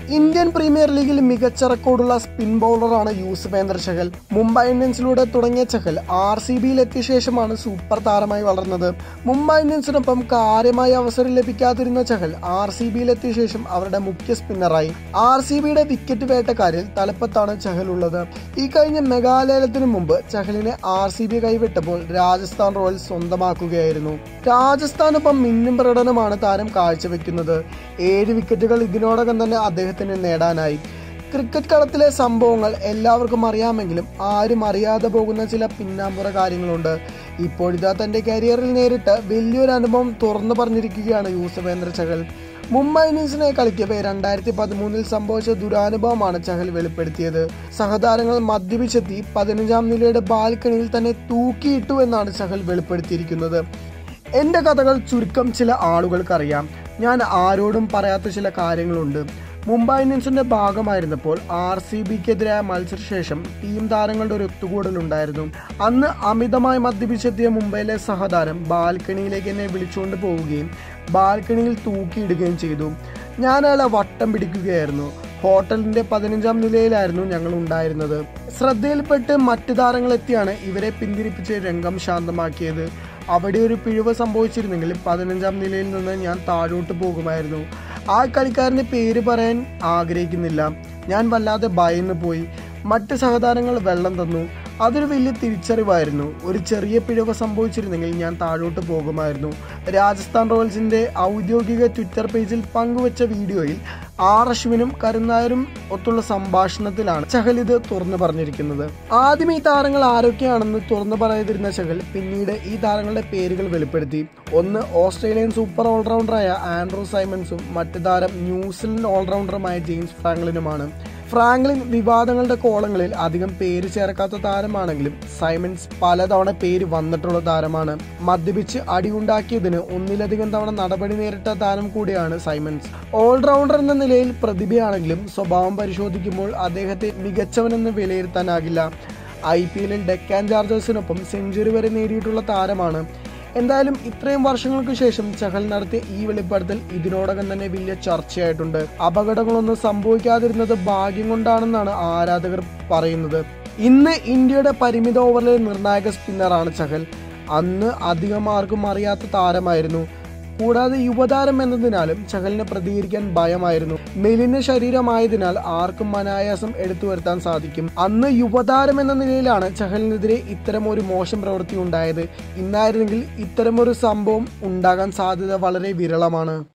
Indian premier ലീഗിൽ മികച്ച റെക്കോർഡുള്ള സ്പിൻ ബൗളറാണ് യൂസഫേന്ദ്ര ചഹൽ മുംബൈ ഇന്ത്യൻസിലൂടെ തുടങ്ങിയ ചഹൽ ആർ സി ബിയിൽ എത്തിയ ശേഷമാണ് സൂപ്പർ താരമായി വളർന്നത് മുംബൈ ഇന്ത്യൻസിനൊപ്പം കാര്യമായ അവസരം ലഭിക്കാതിരുന്ന ചഹൽ ആർ സി ബിയിൽ എത്തിയ ശേഷം അവരുടെ മുഖ്യ സ്പിന്നറായി ആർ സി ബിയുടെ വിക്കറ്റ് വേട്ടക്കാരിൽ തലപ്പത്താണ് ചഹൽ ഉള്ളത് ഈ കഴിഞ്ഞ മെഗാലയലത്തിനു മുമ്പ് ചഹലിനെ ആർ സി ബി കൈവിട്ടപ്പോൾ രാജസ്ഥാൻ റോയൽസ് സ്വന്തമാക്കുകയായിരുന്നു രാജസ്ഥാനൊപ്പം മിന്നും പ്രകടനമാണ് താരം കാഴ്ചവെക്കുന്നത് ഏഴ് വിക്കറ്റുകൾ ഇതിനോടകം തന്നെ അദ്ദേഹത്തിന് നേടാനായി ക്രിക്കറ്റ് കളത്തിലെ സംഭവങ്ങൾ എല്ലാവർക്കും അറിയാമെങ്കിലും ആരും അറിയാതെ പോകുന്ന ചില പിന്നാമ്പുറ കാര്യങ്ങളുണ്ട് ഇപ്പോഴിതാ തന്റെ കരിയറിൽ നേരിട്ട് വലിയൊരു അനുഭവം തുറന്നു പറഞ്ഞിരിക്കുകയാണ് യൂസഫേന്ദ്ര ചഹൽ മുംബൈ ഇന്ത്യൻസിനെ കളിക്കവേ രണ്ടായിരത്തി പതിമൂന്നിൽ സംഭവിച്ച ദുരാനുഭവമാണ് ചഹൽ വെളിപ്പെടുത്തിയത് സഹതാരങ്ങൾ മദ്യപിച്ചെത്തി പതിനഞ്ചാം നിലയുടെ ബാൽക്കണിയിൽ തന്നെ തൂക്കിയിട്ടു എന്നാണ് ചഹൽ വെളിപ്പെടുത്തിയിരിക്കുന്നത് എൻ്റെ കഥകൾ ചുരുക്കം ചില ആളുകൾക്കറിയാം ഞാൻ ആരോടും പറയാത്ത ചില കാര്യങ്ങളുണ്ട് മുംബൈ ഇന്ത്യൻസിന്റെ ഭാഗമായിരുന്നപ്പോൾ ആർ സി ബിക്കെതിരായ മത്സരശേഷം ടീം താരങ്ങളുടെ ഒരു ഒത്തുകൂടലുണ്ടായിരുന്നു അന്ന് അമിതമായി മദ്യപിച്ചെത്തിയ മുംബൈയിലെ സഹതാരം ബാൽക്കണിയിലേക്ക് എന്നെ വിളിച്ചുകൊണ്ട് പോവുകയും ബാൽക്കണിയിൽ തൂക്കിയിടുകയും ചെയ്തു ഞാൻ അയാളെ വട്ടം പിടിക്കുകയായിരുന്നു ഹോട്ടലിന്റെ പതിനഞ്ചാം നിലയിലായിരുന്നു ഞങ്ങൾ ഉണ്ടായിരുന്നത് ശ്രദ്ധയിൽപ്പെട്ട് മറ്റു താരങ്ങൾ എത്തിയാണ് ഇവരെ പിന്തിരിപ്പിച്ച് രംഗം ശാന്തമാക്കിയത് അവിടെ ഒരു പിഴവ് സംഭവിച്ചിരുന്നെങ്കിൽ പതിനഞ്ചാം നിലയിൽ നിന്ന് ഞാൻ താഴോട്ട് പോകുമായിരുന്നു ആ കളിക്കാരൻ്റെ പേര് പറയാൻ ആഗ്രഹിക്കുന്നില്ല ഞാൻ വല്ലാതെ ഭയന്ന് പോയി മറ്റ് സഹതാരങ്ങൾ വെള്ളം തന്നു അതൊരു വലിയ തിരിച്ചറിവായിരുന്നു ഒരു ചെറിയ പിഴവ് സംഭവിച്ചിരുന്നെങ്കിൽ ഞാൻ താഴോട്ട് പോകുമായിരുന്നു രാജസ്ഥാൻ റോയൽസിന്റെ ഔദ്യോഗിക ട്വിറ്റർ പേജിൽ പങ്കുവച്ച വീഡിയോയിൽ ആർ അശ്വിനും കരുനായരും ഒത്തുള്ള സംഭാഷണത്തിലാണ് ചഹൽ ഇത് തുറന്നു പറഞ്ഞിരിക്കുന്നത് ആദ്യം ഈ താരങ്ങൾ ആരൊക്കെയാണെന്ന് തുറന്നു പറയാതിരുന്ന ചഹൽ പിന്നീട് ഈ താരങ്ങളുടെ പേരുകൾ വെളിപ്പെടുത്തി ഒന്ന് ഓസ്ട്രേലിയൻ സൂപ്പർ ഓൾറൗണ്ടറായ ആൻഡ്രൂ സൈമൺസും മറ്റു താരം ന്യൂസിലൻഡ് ഓൾറൗണ്ടറുമായ ജെയിംസ് ഫ്രാങ്ക്ലിനുമാണ് ഫ്രാങ്ക്ലിൻ വിവാദങ്ങളുടെ കോളങ്ങളിൽ അധികം പേര് ചേർക്കാത്ത താരമാണെങ്കിലും സൈമൺസ് പലതവണ പേര് വന്നിട്ടുള്ള താരമാണ് മദ്യപിച്ച് അടിയുണ്ടാക്കിയതിന് ഒന്നിലധികം തവണ നടപടി നേരിട്ട താരം കൂടിയാണ് സൈമൺസ് ഓൾറൗണ്ടർ എന്ന നിലയിൽ പ്രതിഭയാണെങ്കിലും സ്വഭാവം പരിശോധിക്കുമ്പോൾ അദ്ദേഹത്തെ മികച്ചവനെന്ന് വിലയിരുത്താനാകില്ല ഐ പി എല്ലിൽ ഡെക്കാൻ ചാർജേഴ്സിനൊപ്പം സെഞ്ചുറി വരെ നേടിയിട്ടുള്ള താരമാണ് എന്തായാലും ഇത്രയും വർഷങ്ങൾക്ക് ശേഷം ചഹൽ നടത്തിയ ഈ വെളിപ്പെടുത്തൽ ഇതിനോടകം തന്നെ വലിയ ചർച്ചയായിട്ടുണ്ട് അപകടങ്ങളൊന്നും സംഭവിക്കാതിരുന്നത് ഭാഗ്യം കൊണ്ടാണെന്നാണ് ആരാധകർ പറയുന്നത് ഇന്ന് ഇന്ത്യയുടെ പരിമിത ഓവറിലെ നിർണായക സ്പിന്നറാണ് ചഹൽ അന്ന് അധികം ആർക്കും അറിയാത്ത താരമായിരുന്നു കൂടാതെ യുവതാരം എന്നതിനാലും ചഹലിനെ പ്രതികരിക്കാൻ ഭയമായിരുന്നു മെലിന ശരീരമായതിനാൽ ആർക്കും അനായാസം എടുത്തു വരുത്താൻ സാധിക്കും അന്ന് യുവതാരം എന്ന നിലയിലാണ് ചഹലിനെതിരെ ഇത്തരമൊരു മോശം പ്രവൃത്തി ഉണ്ടായത് ഇന്നായിരുന്നെങ്കിൽ ഇത്തരമൊരു സംഭവം ഉണ്ടാകാൻ സാധ്യത വളരെ വിരളമാണ്